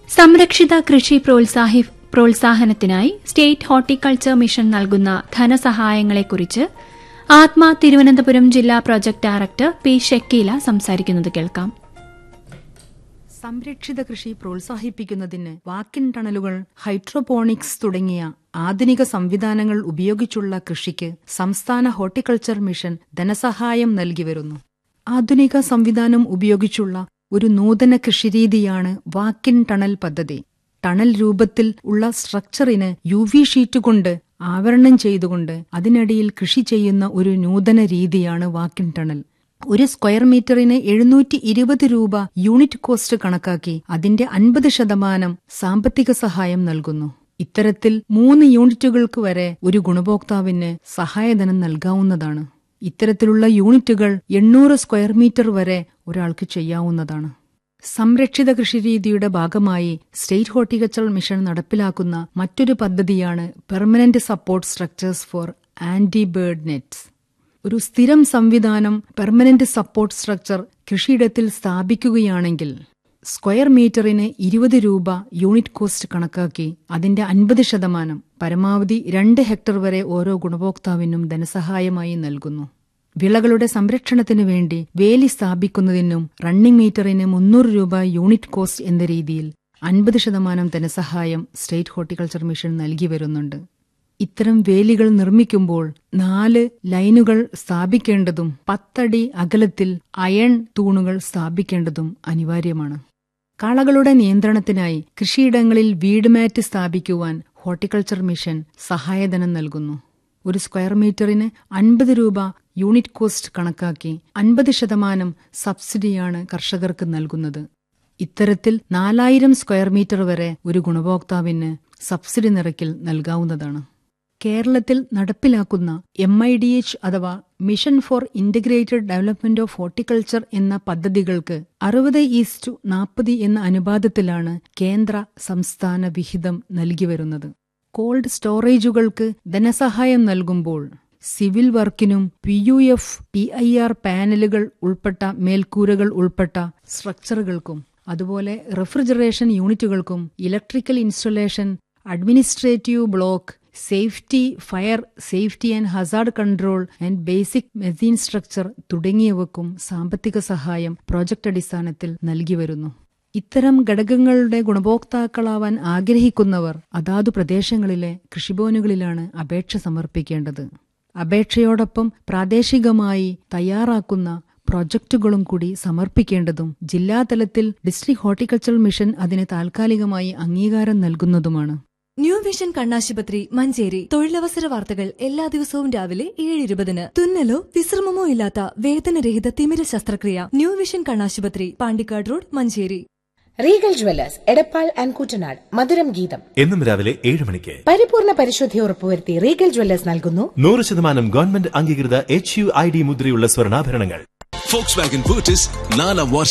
സംരക്ഷിത കൃഷി പ്രോത്സാഹി പ്രോത്സാഹനത്തിനായി സ്റ്റേറ്റ് ഹോർട്ടിക്കൾച്ചർ മിഷൻ നൽകുന്ന ധനസഹായങ്ങളെക്കുറിച്ച് ആത്മ തിരുവനന്തപുരം ജില്ലാ പ്രൊജക്ട് ഡയറക്ടർ പി ഷക്കീല സംസാരിക്കുന്നത് കേൾക്കാം സംരക്ഷിത കൃഷി പ്രോത്സാഹിപ്പിക്കുന്നതിന് വാക്കിൻ ടണലുകൾ ഹൈഡ്രോപോണിക്സ് തുടങ്ങിയ ആധുനിക സംവിധാനങ്ങൾ ഉപയോഗിച്ചുള്ള കൃഷിക്ക് സംസ്ഥാന ഹോർട്ടിക്കൾച്ചർ മിഷൻ ധനസഹായം നൽകി വരുന്നു ആധുനിക സംവിധാനം ഉപയോഗിച്ചുള്ള ഒരു നൂതന കൃഷിരീതിയാണ് വാക്കിൻ ടണൽ പദ്ധതി ടണൽ രൂപത്തിൽ ഉള്ള സ്ട്രക്ചറിന് യു വി ഷീറ്റ് കൊണ്ട് ആവരണം ചെയ്തുകൊണ്ട് അതിനടിയിൽ കൃഷി ചെയ്യുന്ന ഒരു നൂതന രീതിയാണ് വാക്കിൻ ടണൽ ഒരു സ്ക്വയർ മീറ്ററിന് എഴുന്നൂറ്റി ഇരുപത് രൂപ യൂണിറ്റ് കോസ്റ്റ് കണക്കാക്കി അതിന്റെ അൻപത് ശതമാനം സാമ്പത്തിക സഹായം നൽകുന്നു ഇത്തരത്തിൽ മൂന്ന് യൂണിറ്റുകൾക്ക് വരെ ഒരു ഗുണഭോക്താവിന് സഹായധനം നൽകാവുന്നതാണ് ഇത്തരത്തിലുള്ള യൂണിറ്റുകൾ എണ്ണൂറ് സ്ക്വയർ മീറ്റർ വരെ ഒരാൾക്ക് ചെയ്യാവുന്നതാണ് സംരക്ഷിത കൃഷിരീതിയുടെ ഭാഗമായി സ്റ്റേറ്റ് ഹോർട്ടിക്കൾച്ചർ മിഷൻ നടപ്പിലാക്കുന്ന മറ്റൊരു പദ്ധതിയാണ് permanent support structures for anti bird nets ഒരു സ്ഥിരം സംവിധാനം പെർമനന്റ് സപ്പോർട്ട് സ്ട്രക്ചർ കൃഷിയിടത്തിൽ സ്ഥാപിക്കുകയാണെങ്കിൽ സ്ക്വയർ മീറ്ററിന് ഇരുപത് രൂപ യൂണിറ്റ് കോസ്റ്റ് കണക്കാക്കി അതിന്റെ അൻപത് ശതമാനം പരമാവധി രണ്ട് ഹെക്ടർ വരെ ഓരോ ഗുണഭോക്താവിനും ധനസഹായമായി നൽകുന്നു വിളകളുടെ സംരക്ഷണത്തിനു വേണ്ടി വേലി സ്ഥാപിക്കുന്നതിനും റണ്ണിംഗ് മീറ്ററിന് മുന്നൂറ് രൂപ യൂണിറ്റ് കോസ്റ്റ് എന്ന രീതിയിൽ അൻപത് ശതമാനം ധനസഹായം സ്റ്റേറ്റ് ഹോർട്ടിക്കൾച്ചർ മിഷൻ നൽകി വരുന്നുണ്ട് ഇത്തരം വേലികൾ നിർമ്മിക്കുമ്പോൾ നാല് ലൈനുകൾ സ്ഥാപിക്കേണ്ടതും പത്തടി അകലത്തിൽ അയൺ തൂണുകൾ സ്ഥാപിക്കേണ്ടതും അനിവാര്യമാണ് കാളകളുടെ നിയന്ത്രണത്തിനായി കൃഷിയിടങ്ങളിൽ വീട് മാറ്റ് സ്ഥാപിക്കുവാൻ ഹോർട്ടിക്കൾച്ചർ മിഷൻ സഹായധനം നൽകുന്നു ഒരു സ്ക്വയർ മീറ്ററിന് അൻപത് രൂപ യൂണിറ്റ് കോസ്റ്റ് കണക്കാക്കി അൻപത് ശതമാനം സബ്സിഡിയാണ് കർഷകർക്ക് നൽകുന്നത് ഇത്തരത്തിൽ നാലായിരം സ്ക്വയർ മീറ്റർ വരെ ഒരു ഗുണഭോക്താവിന് സബ്സിഡി നിരക്കിൽ നൽകാവുന്നതാണ് കേരളത്തിൽ നടപ്പിലാക്കുന്ന എം ഐ ഡി എച്ച് അഥവാ mission for integrated development of horticulture എന്ന പദ്ധതികൾക്ക് അറുപത് ഈസ്റ്റു നാൽപ്പത് എന്ന അനുപാതത്തിലാണ് കേന്ദ്ര സംസ്ഥാന വിഹിതം നൽകി വരുന്നത് കോൾഡ് സ്റ്റോറേജുകൾക്ക് ധനസഹായം നൽകുമ്പോൾ സിവിൽ വർക്കിനും P U F P I R പാനലുകൾ ഉൾപ്പെട്ട മേൽക്കൂരകൾ ഉൾപ്പെട്ട സ്ട്രക്ചറുകൾക്കും അതുപോലെ റെഫ്രിജറേഷൻ യൂണിറ്റുകൾക്കും electrical installation administrative block safety fire safety and hazard control and basic machine structure തുടങ്ങിയവക്കും സാമ്പത്തിക സഹായം പ്രോജക്ട് അടിസ്ഥാനത്തിൽ നൽകി വരുന്നു ഇത്തരം ഘടകങ്ങളുടെ ഗുണഭോക്താക്കളാവാൻ ആഗ്രഹിക്കുന്നവർ അതാതു പ്രദേശങ്ങളിലെ കൃഷിഭവനുകളിലാണ് അപേക്ഷ സമർപ്പിക്കേണ്ടത് അപേക്ഷയോടൊപ്പം പ്രാദേശികമായി തയ്യാറാക്കുന്ന പ്രൊജക്ടുകളും കൂടി സമർപ്പിക്കേണ്ടതും ജില്ലാതലത്തിൽ ഡിസ്ട്രിക്ട് ഹോർട്ടിക്കൾച്ചർ മിഷൻ അതിന് താൽക്കാലികമായി അംഗീകാരം നൽകുന്നതുമാണ് ന്യൂ വിഷൻ കണ്ണാശുപത്രി മഞ്ചേരി തൊഴിലവസര വാർത്തകൾ എല്ലാ ദിവസവും രാവിലെ ഏഴ് ഇരുപതിന് തുന്നലോ വിശ്രമമോ ഇല്ലാത്ത വേദനരഹിത തിമിര ശസ്ത്രക്രിയ ന്യൂ വിഷൻ കണ്ണാശുപത്രി Pandikkad road Manjeri Regal jewellers Edappal and Kuttanad മധുരം ഗീതം എന്നും രാവിലെ ഏഴ് മണിക്ക് പരിപൂർണ പരിശുദ്ധി ഉറപ്പുവരുത്തി റീഗൽ ജ്വല്ലേഴ്സ് നൽകുന്നു നൂറ് ശതമാനം ഗവൺമെന്റ് അംഗീകൃത എച്ച് യു ഐ ഡി മുദ്രയുള്ള സ്വർണ്ണാഭരണങ്ങൾ ഫോക്സ് വാഗൻ ബൂട്ടിസ് നാലാം വാർഷിക